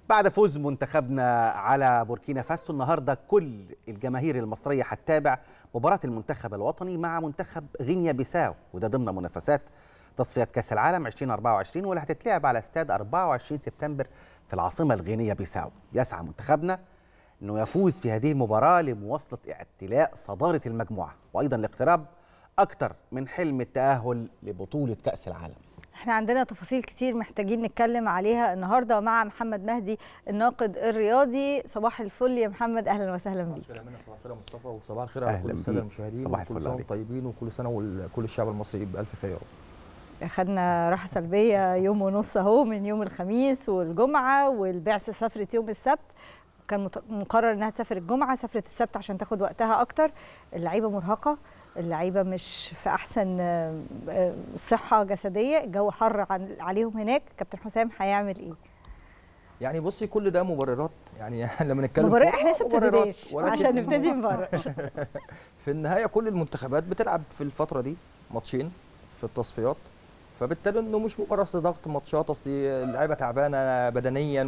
بعد فوز منتخبنا على بوركينا فاسو النهارده كل الجماهير المصريه هتتابع مباراه المنتخب الوطني مع منتخب غينيا بيساو وده ضمن منافسات تصفيات كاس العالم 2024 واللي هتتلعب على استاد 24 سبتمبر في العاصمه الغينيه بيساو يسعى منتخبنا انه يفوز في هذه المباراه لمواصله اعتلاء صداره المجموعه وايضا الاقتراب اكثر من حلم التاهل لبطوله كاس العالم احنا عندنا تفاصيل كتير محتاجين نتكلم عليها النهارده مع محمد مهدي الناقد الرياضي صباح الفل يا محمد اهلا وسهلا بيك صباح الخير يا مصطفى وصباح الخير على كل أهلاً الساده بيك. المشاهدين صباح وكل الفل سنه عليك. وانتم طيبين وكل سنه وكل الشعب المصري بالف خير خدنا راحه سلبيه يوم ونص اهو من يوم الخميس والجمعه والبعثه سافرت يوم السبت كان مت- مقرر انها تسافر الجمعه سافرت السبت عشان تاخد وقتها اكتر اللعيبه مرهقه اللعيبه مش في احسن آه، آه، صحه جسديه الجو حر عن- عليهم هناك كابتن حسام هيعمل ايه يعني بصي كل ده مبررات يعني لما نتكلم مباراه كورة، احنا لسه مبررات، ابتديناش ولكن عشان نبتدي من بره في النهايه كل المنتخبات بتلعب في الفتره دي ماتشين في التصفيات فبالتالي انه مش مجرد ضغط ماتشات اصل اللعيبه تعبانه بدنيا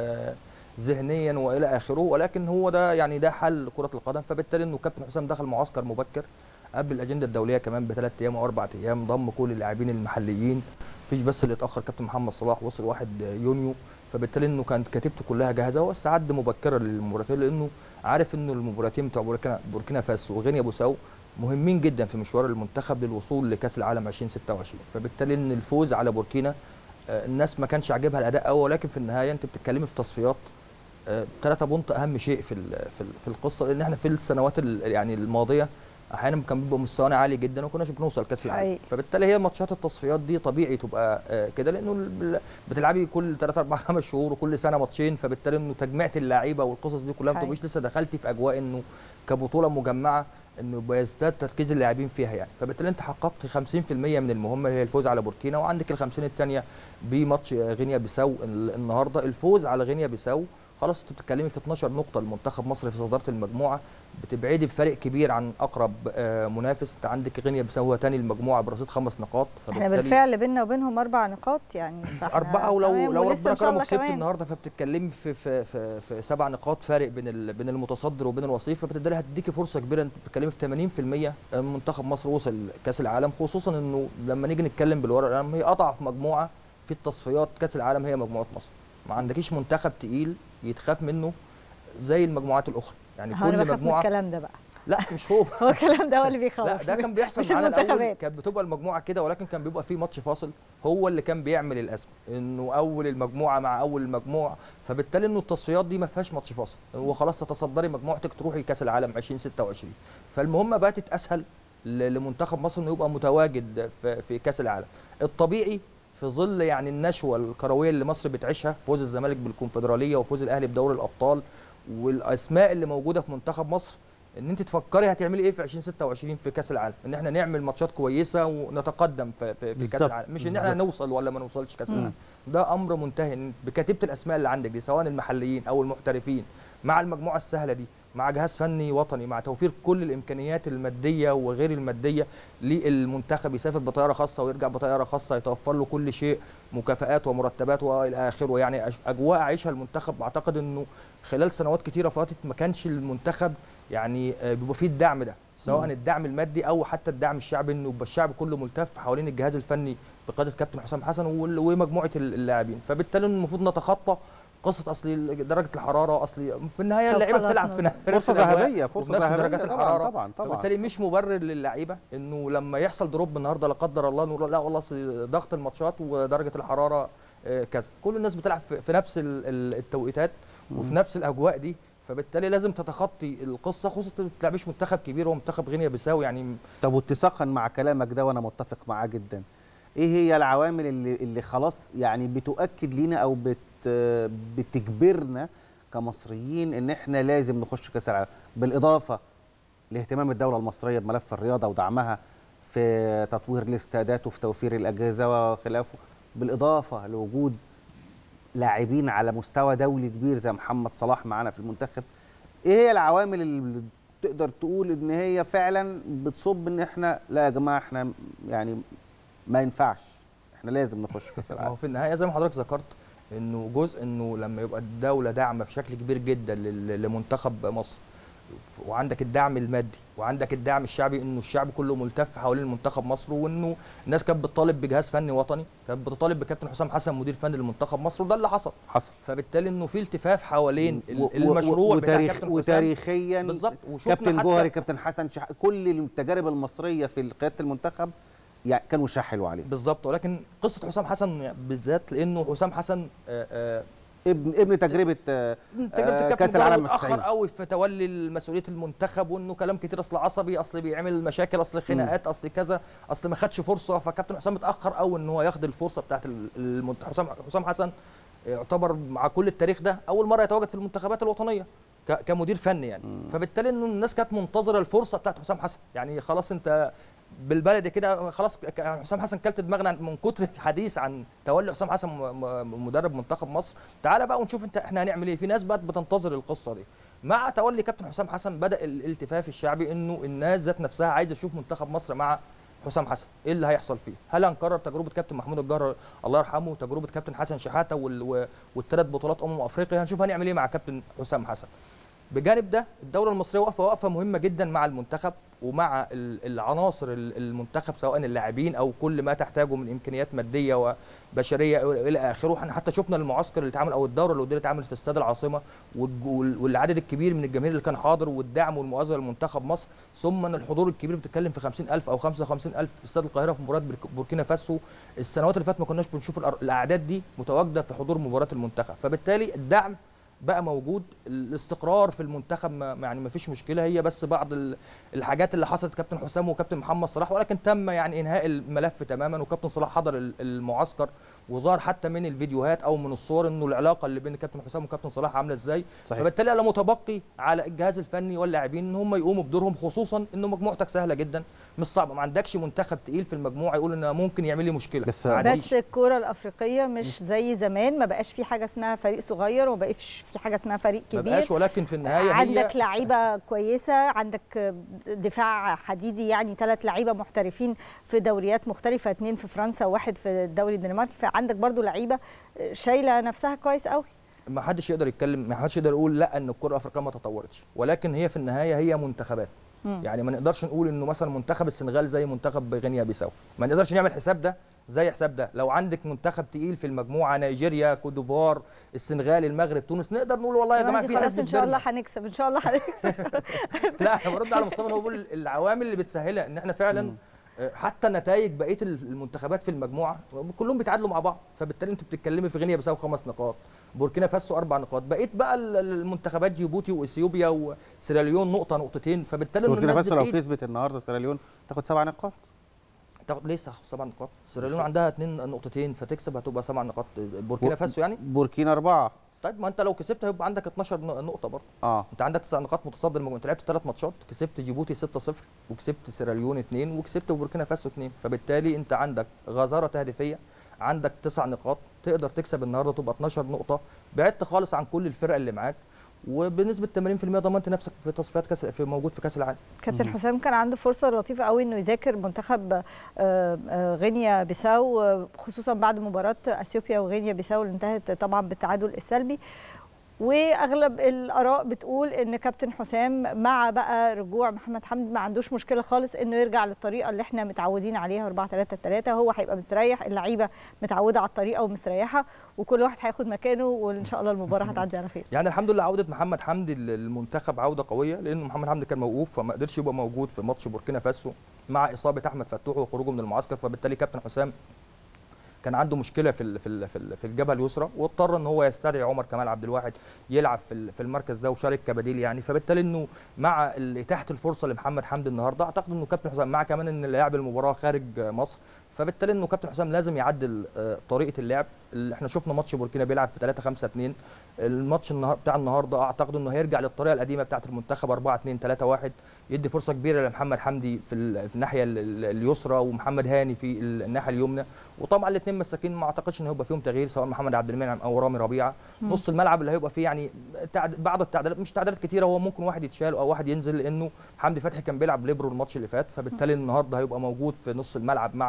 وذهنيا والى اخره ولكن هو ده يعني ده حل كره القدم فبالتالي انه كابتن حسام دخل معسكر مبكر قبل الاجنده الدوليه كمان بثلاث ايام او اربع ايام ضم كل اللاعبين المحليين مفيش بس اللي اتاخر كابتن محمد صلاح وصل 1 يونيو فبالتالي انه كانت كتيبته كلها جاهزه هو استعد مبكرا للمباراتين لانه عارف انه المباراتين بتوع بوركينا بوركينا فاسو وغينيا بوساو مهمين جدا في مشوار المنتخب للوصول لكاس العالم 2026 فبالتالي ان الفوز على بوركينا آه، الناس ما كانش عاجبها الاداء قوي ولكن في النهايه انت بتتكلمي في تصفيات ثلاثة بونت اهم شيء في ال- في ال- في القصه لان احنا في السنوات ال- يعني الماضيه احيانا كان بيبقى مستوانا عالي جدا وما كناش بنوصل كاس العالم حقيقي. فبالتالي هي ماتشات التصفيات دي طبيعي تبقى آه، كده لانه ال- بتلعبي كل 3 4 5 شهور وكل سنه ماتشين فبالتالي انه تجميعة اللعيبه والقصص دي كلها ما حقيقي. بتبقيش لسه دخلتي في اجواء انه كبطوله مجمعه انه بيزداد تركيز اللاعبين فيها يعني فبالتالي انت حققت 50% من المهمه اللي هي الفوز على بوركينا وعندك ال 50 الثانيه بماتش غينيا بيساو ال- النهارده الفوز على غينيا بيساو خلاص انت بتتكلمي في 12 نقطه لمنتخب مصر في صداره المجموعه بتبعدي بفرق كبير عن اقرب آه، منافس انت عندك غينيا بيساو هو ثاني المجموعه برصيد خمس نقاط احنا بالفعل بيننا وبينهم اربع نقاط يعني فإحنا أربعة ولو تمام، لو ولسه ربنا إن شاء الله كرمك كسبت كمان. النهارده فبتتكلمي في في في, في سبع نقاط فارق بين ال- بين المتصدر وبين الوصيف فبالتالي هتديكي فرصه كبيره انت بتتكلمي في 80% منتخب مصر وصل كاس العالم خصوصا انه لما نيجي نتكلم بالورقه والقلم هي اضعف مجموعه في التصفيات كاس العالم هي مجموعه مصر ما عندكيش منتخب تقيل يتخاف منه زي المجموعات الاخرى يعني هو انا كل بخاف من مجموعه الكلام ده بقى لا مش خوف هو الكلام ده هو اللي بيخوف لا ده كان بيحصل مش معانا الاول المنتخبات. كانت بتبقى المجموعه كده ولكن كان بيبقى في ماتش فاصل هو اللي كان بيعمل الازمه انه اول المجموعه مع اول المجموعه فبالتالي انه التصفيات دي ما فيهاش ماتش فاصل هو خلاص تتصدري مجموعتك تروحي كاس العالم 2026 فالمهمه بقت اسهل ل- لمنتخب مصر انه يبقى متواجد في, في كاس العالم الطبيعي في ظل يعني النشوه الكرويه اللي مصر بتعيشها فوز الزمالك بالكونفدراليه وفوز الاهلي بدوري الابطال والاسماء اللي موجوده في منتخب مصر ان انت تفكري هتعملي ايه في 2026 في كاس العالم ان احنا نعمل ماتشات كويسه ونتقدم في, في, في كاس بالظبط، العالم مش ان احنا بالظبط. نوصل ولا ما نوصلش كاس مم. العالم ده امر منتهي إن بكتيبه الاسماء اللي عندك دي سواء المحليين او المحترفين مع المجموعه السهله دي مع جهاز فني وطني مع توفير كل الامكانيات الماديه وغير الماديه للمنتخب يسافر بطياره خاصه ويرجع بطياره خاصه يتوفر له كل شيء مكافآت ومرتبات والى اخره يعني أج- اجواء عيشها المنتخب اعتقد انه خلال سنوات كتيره فاتت ما كانش المنتخب يعني آه، بيبقى فيه الدعم ده سواء مم. الدعم المادي او حتى الدعم الشعبي انه يبقى الشعب كله ملتف حوالين الجهاز الفني بقياده كابتن حسام حسن وال- ومجموعه ال- اللاعبين فبالتالي المفروض نتخطى قصه اصل درجه الحراره اصل في النهايه طب اللعيبه خلاص بتلعب نقول. في نفس- في نفس فرصه الأجواء ذهبيه فرصه وفي نفس ذهبيه درجات طبعا الحراره طبعا طبعا فبالتالي مش مبرر للعيبه انه لما يحصل دروب النهارده لا قدر الله نقول لا والله أصل ضغط الماتشات ودرجه الحراره آه، كذا كل الناس بتلعب في في نفس ال- ال- التوقيتات وفي نفس الاجواء دي فبالتالي لازم تتخطي القصه خصوصا إنت ما بتلعبيش منتخب كبير هو منتخب غينيا بيساو يعني طب واتساقا مع كلامك ده وانا متفق معاه جدا ايه هي العوامل اللي اللي خلاص يعني بتؤكد لينا او بت بتجبرنا كمصريين ان احنا لازم نخش كاس العالم بالاضافه لاهتمام الدوله المصريه بملف الرياضه ودعمها في تطوير الاستادات وفي توفير الاجهزه وخلافه بالاضافه لوجود لاعبين على مستوى دولي كبير زي محمد صلاح معانا في المنتخب ايه هي العوامل اللي تقدر تقول ان هي فعلا بتصب ان احنا لا يا جماعه احنا يعني ما ينفعش احنا لازم نخش كاس ما هو العالم في النهايه زي ما حضرتك ذكرت انه جزء انه لما يبقى الدوله داعمه بشكل كبير جدا لل- لمنتخب مصر وعندك الدعم المادي وعندك الدعم الشعبي انه الشعب كله ملتف حوالين منتخب مصر وانه الناس كانت بتطالب بجهاز فني وطني كانت بتطالب بكابتن حسام حسن مدير فني لمنتخب مصر وده اللي حصل حصل فبالتالي انه في التفاف حوالين ال- و- و- المشروع بتاع وتاريخ كابتن حسام وتاريخيا بالظبط وشفنا كابتن حتى- جوهري كابتن حسن شح... كل التجارب المصريه في قياده المنتخب يعني كانوا شحلوا عليه بالظبط ولكن قصه حسام حسن بالذات لانه حسام حسن آه، آه، ابن ابن تجربه آه، تجربه آه، الكابتن كأس العالم اتاخر 90. قوي في تولي مسؤوليه المنتخب وانه كلام كتير اصل عصبي اصل بيعمل مشاكل اصل خناقات اصل كذا اصل ما خدش فرصه فكابتن حسام اتاخر قوي ان هو ياخد الفرصه بتاعت ال- المنت- حسام حسام حسن يعتبر مع كل التاريخ ده اول مره يتواجد في المنتخبات الوطنيه ك- كمدير فني يعني فبالتالي انه الناس كانت منتظره الفرصه بتاعت حسام حسن يعني خلاص انت بالبلدي كده خلاص ك- ك- حسام حسن كلت دماغنا عن- من كتر الحديث عن تولي حسام حسن م- م- مدرب منتخب مصر تعالى بقى ونشوف انت احنا هنعمل ايه في ناس بقت بتنتظر القصه دي مع تولي كابتن حسام حسن بدا الالتفاف الشعبي انه الناس ذات نفسها عايزه تشوف منتخب مصر مع حسام حسن ايه اللي هيحصل فيه هل هنكرر تجربه كابتن محمود الجهر الله يرحمه وتجربه كابتن حسن شحاته وال- والثلاث بطولات امم افريقيا هنشوف هنعمل ايه مع كابتن حسام حسن بجانب ده الدوله المصريه واقفه وقفه مهمه جدا مع المنتخب ومع ال- العناصر ال- المنتخب سواء اللاعبين او كل ما تحتاجه من امكانيات ماديه وبشريه الى إلى اخره احنا حتى شفنا المعسكر اللي اتعمل او الدوره اللي اللي اتعملت في استاد العاصمه والج- وال- والعدد الكبير من الجماهير اللي كان حاضر والدعم والمؤازره لمنتخب مصر ثم ان الحضور الكبير بتتكلم في 50000 او 55000 في استاد القاهره في مباراه برك- بوركينا فاسو السنوات اللي فاتت ما كناش بنشوف الأر- الاعداد دي متواجده في حضور مباراه المنتخب فبالتالي الدعم بقى موجود الاستقرار في المنتخب ما ما- يعني ما فيش مشكله هي بس بعض ال- الحاجات اللي حصلت كابتن حسام وكابتن محمد صلاح ولكن تم يعني انهاء الملف تماما وكابتن صلاح حضر ال- المعسكر وظهر حتى من الفيديوهات او من الصور انه العلاقه اللي بين كابتن حسام وكابتن صلاح عامله ازاي صحيح. فبالتالي انا متبقي على الجهاز الفني واللاعبين ان هم يقوموا بدورهم خصوصا انه مجموعتك سهله جدا مش صعبه ما عندكش منتخب تقيل في المجموعه يقول ان ممكن يعمل لي مشكله بس- ما عنديش. بس الكوره الافريقيه مش زي زمان ما بقاش في حاجه اسمها فريق صغير وما بقاش في حاجه اسمها فريق ما كبير بقاش ولكن في النهايه عندك هي لعيبه كويسه عندك دفاع حديدي يعني ثلاث لعيبه محترفين في دوريات مختلفه اثنين في فرنسا وواحد في الدوري الدنماركي فعندك برضو لعيبه شايله نفسها كويس قوي ما حدش يقدر يتكلم ما حدش يقدر يقول لا ان الكره الافريقيه ما تطورتش ولكن هي في النهايه هي منتخبات مم. يعني ما نقدرش نقول انه مثلا منتخب السنغال زي منتخب غينيا بيساو ما نقدرش نعمل حساب ده زي حساب ده لو عندك منتخب تقيل في المجموعه نيجيريا كوت ديفوار السنغال المغرب تونس نقدر نقول والله يا جماعه دي في خلاص حسبة ان شاء الله بيرنا. هنكسب ان شاء الله هنكسب لا انا برد على مصطفى إن هو بيقول العوامل اللي بتسهلها ان احنا فعلا آه، حتى نتائج بقيه المنتخبات في المجموعه كلهم بيتعادلوا مع بعض فبالتالي انت بتتكلمي في غينيا بيساوي خمس نقاط بوركينا فاسو اربع نقاط بقيت بقى ال- ال- المنتخبات جيبوتي واثيوبيا وسيراليون نقطه نقطتين فبالتالي إنه بوركينا الناس فاسو لو دي بقيت كسبت النهارده سيراليون تاخد سبع نقاط تاخد ليه تاخد سبع نقاط سيراليون عندها اتنين نقطتين فتكسب هتبقى سبع نقاط بوركينا بور- فاسو يعني بوركينا اربعه طيب ما انت لو كسبت هيبقى عندك 12 ن- نقطه برضه اه انت عندك تسع نقاط متصدر المجموعه انت لعبت ثلاث ماتشات كسبت جيبوتي 6-0 وكسبت سيراليون 2 وكسبت بوركينا فاسو 2 فبالتالي انت عندك غزاره تهديفيه عندك تسع نقاط تقدر تكسب النهارده تبقى 12 نقطه بعدت خالص عن كل الفرق اللي معاك وبنسبه 80% ضمنت نفسك في تصفيات كاس في موجود في كاس العالم كابتن حسام كان عنده فرصه لطيفه قوي انه يذاكر منتخب آه، آه، غينيا بيساو آه، خصوصا بعد مباراه اثيوبيا وغينيا بيساو اللي انتهت طبعا بالتعادل السلبي واغلب الاراء بتقول ان كابتن حسام مع بقى رجوع محمد حمدي ما عندوش مشكله خالص انه يرجع للطريقه اللي احنا متعودين عليها 4 3 3 هو هيبقى مستريح اللعيبه متعوده على الطريقه ومستريحه وكل واحد هياخد مكانه وان شاء الله المباراه هتعدي على خير يعني الحمد لله عوده محمد حمدي للمنتخب عوده قويه لانه محمد حمدي كان موقوف فما قدرش يبقى موجود في ماتش بوركينا فاسو مع اصابه احمد فتوح وخروجه من المعسكر فبالتالي كابتن حسام كان عنده مشكله في ال- في ال- في ال- في الجبهه اليسرى واضطر ان هو يستدعي عمر كمال عبد الواحد يلعب في ال- في المركز ده وشارك كبديل يعني فبالتالي انه مع ال- اتاحه الفرصه لمحمد حمدي النهارده اعتقد انه كابتن حسام مع كمان ان لاعب المباراه خارج مصر فبالتالي انه كابتن حسام لازم يعدل آه، طريقه اللعب اللي احنا شفنا ماتش بوركينا بيلعب ب 3 5 2 الماتش النهار بتاع النهارده اعتقد انه هيرجع للطريقه القديمه بتاعه المنتخب 4 2 3 1 يدي فرصه كبيره لمحمد حمدي في, ال- في الناحيه ال- ال- اليسرى ومحمد هاني في ال- الناحيه اليمنى وطبعا الاثنين مساكين ما اعتقدش ان هيبقى فيهم تغيير سواء محمد عبد المنعم او رامي ربيعه نص الملعب اللي هيبقى فيه يعني تعد- بعض التعديلات مش تعديلات كتيره هو ممكن واحد يتشال او واحد ينزل لانه حمدي فتحي كان بيلعب ليبرو الماتش اللي فات فبالتالي النهارده هيبقى موجود في نص الملعب مع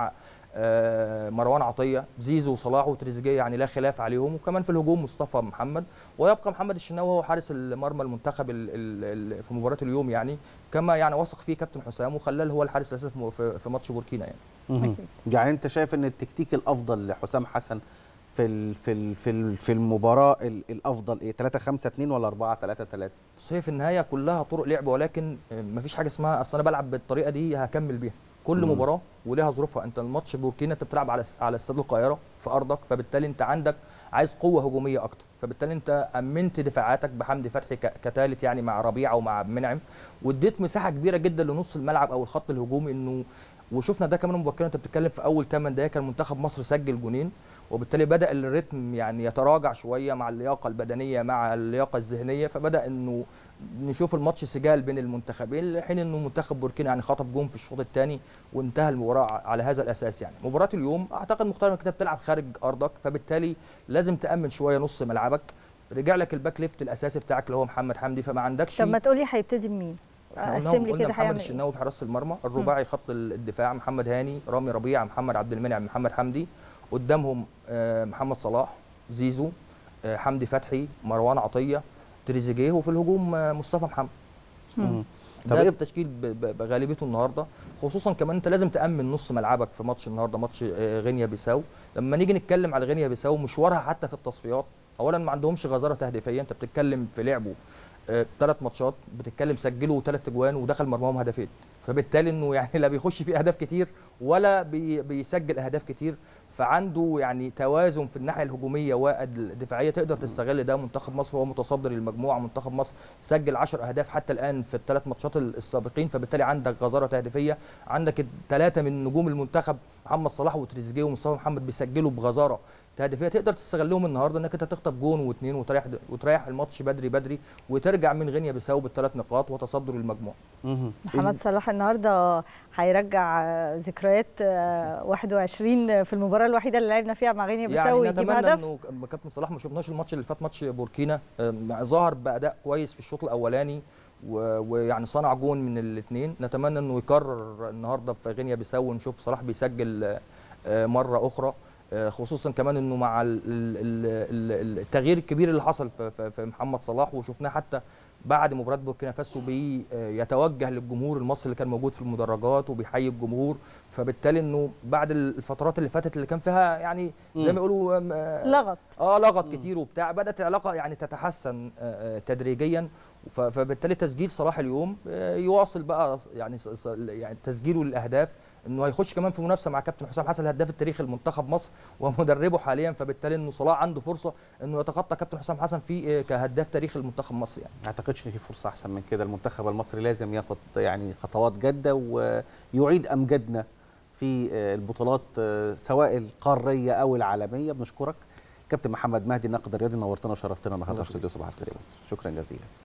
آه، مروان عطيه زيزو وصلاح وتريزيجيه يعني لا خلاف عليهم وكمان في الهجوم مصطفى محمد ويبقى محمد الشناوي هو حارس المرمى المنتخب ال- ال- ال- في مباراه اليوم يعني كما يعني وثق فيه كابتن حسام وخلاه هو الحارس الاساسي في م- في في ماتش بوركينا يعني مهم. أكيد. يعني انت شايف ان التكتيك الافضل لحسام حسن في ال في ال في ال في المباراه ال- الافضل ايه 3 5 2 ولا 4 3 3 بس هي في النهايه كلها طرق لعب ولكن مفيش حاجه اسمها اصل انا بلعب بالطريقه دي هكمل بيها كل مم. مباراه وليها ظروفها انت الماتش بوركينا انت بتلعب على على استاد القاهره في ارضك فبالتالي انت عندك عايز قوه هجوميه اكتر فبالتالي انت امنت دفاعاتك بحمدي فتحي ك- كثالث يعني مع ربيعه ومع عبد المنعم واديت مساحه كبيره جدا لنص الملعب او الخط الهجومي انه وشفنا ده كمان مبكرا انت بتتكلم في اول 8 دقائق كان منتخب مصر سجل جونين وبالتالي بدا الريتم يعني يتراجع شويه مع اللياقه البدنيه مع اللياقه الذهنيه فبدا انه نشوف الماتش سجال بين المنتخبين لحين انه منتخب بوركينا يعني خطف جون في الشوط الثاني وانتهى المباراه على هذا الاساس يعني مباراه اليوم اعتقد مختار انك انت بتلعب خارج ارضك فبالتالي لازم تامن شويه نص ملعبك رجع لك الباك ليفت الاساسي بتاعك اللي هو محمد حمدي فما عندكش طب ما تقولي هيبتدي بمين؟ إحنا قلنا- قسم لي قلنا كده محمد هيعمل ايه؟ الشناوي في حراسه المرمى الرباعي خط الدفاع محمد هاني رامي ربيعه محمد عبد المنعم محمد حمدي قدامهم آه، محمد صلاح زيزو آه، حمدي فتحي مروان عطيه تريزيجيه وفي الهجوم آه، مصطفى محمد مم. طب ده ايه التشكيل ب- ب- بغالبيته النهارده خصوصا كمان انت لازم تامن نص ملعبك في ماتش النهارده ماتش آه، غينيا بيساو لما نيجي نتكلم على غينيا بيساو مشوارها حتى في التصفيات اولا ما عندهمش غزاره تهديفيه انت بتتكلم في لعبه ثلاث ماتشات بتتكلم سجلوا ثلاث اجوان ودخل مرماهم هدفين فبالتالي انه يعني لا بيخش فيه اهداف كتير ولا بي بيسجل اهداف كتير فعنده يعني توازن في الناحيه الهجوميه والدفاعيه تقدر تستغل ده منتخب مصر هو متصدر المجموعه منتخب مصر سجل 10 اهداف حتى الان في الثلاث ماتشات السابقين فبالتالي عندك غزاره تهديفيه عندك ثلاثه من نجوم المنتخب محمد صلاح وتريزيجيه ومصطفى محمد بيسجلوا بغزاره تهديفيه تقدر تستغلهم النهارده انك انت تخطف جون واثنين وتريح وتريح الماتش بدري بدري وترجع من غينيا بيساو بالثلاث نقاط وتصدر المجموعه مهم. محمد صلاح النهارده هيرجع آه، ذكريات آه، 21 في المباراه الوحيده اللي لعبنا فيها مع غينيا بيساو يعني ويجيب نتمنى هدف انه ك- كابتن صلاح ما شفناش الماتش اللي فات ماتش بوركينا آم، ظهر باداء كويس في الشوط الاولاني و- ويعني صنع جون من الاثنين نتمنى انه يكرر النهارده في غينيا بيساو ونشوف صلاح بيسجل آه، آه، مره اخرى آه، خصوصا كمان انه مع ال- ال- ال- ال- التغيير الكبير اللي حصل في- في في محمد صلاح وشفناه حتى بعد مباراه بوركينا فاسو بيتوجه للجمهور المصري اللي كان موجود في المدرجات وبيحيي الجمهور فبالتالي انه بعد الفترات اللي فاتت اللي كان فيها يعني زي مم. ما يقولوا آم، آه، لغط اه لغط كتير وبتاع بدات العلاقه يعني تتحسن آه، آه، تدريجيا ف- فبالتالي تسجيل صلاح اليوم آه، يواصل بقى يعني ص- ص- يعني تسجيله للاهداف انه هيخش كمان في منافسه مع كابتن حسام حسن الهداف التاريخي لمنتخب مصر ومدربه حاليا فبالتالي انه صلاح عنده فرصه انه يتخطى كابتن حسام حسن في آه، كهداف تاريخي لمنتخب مصر يعني ما اعتقدش ان في فرصه احسن من كده المنتخب المصري لازم ياخد يعني خطوات جاده ويعيد امجادنا في آه، البطولات آه، سواء القاريه او العالميه بنشكرك كابتن محمد مهدي الناقد الرياضي نورتنا وشرفتنا النهارده في الله استوديو صباح الخير شكرا جزيلا